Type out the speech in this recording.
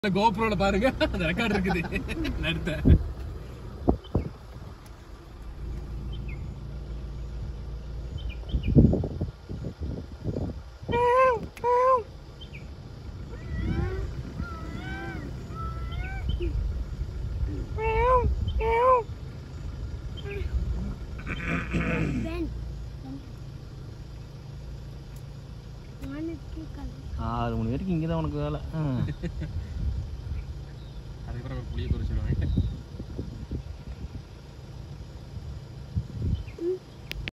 கோப்ரோல பாருங்க அந்த ரெக்கார்ட் இருக்குது நடுத்த Ben. வானத்து கல் ஆறு மணி வரைக்கும் இங்கே தான் உனக்கு வேலை ஆ. அதுக்கப்புறம் புளிய குறிச்சிடுவாங்க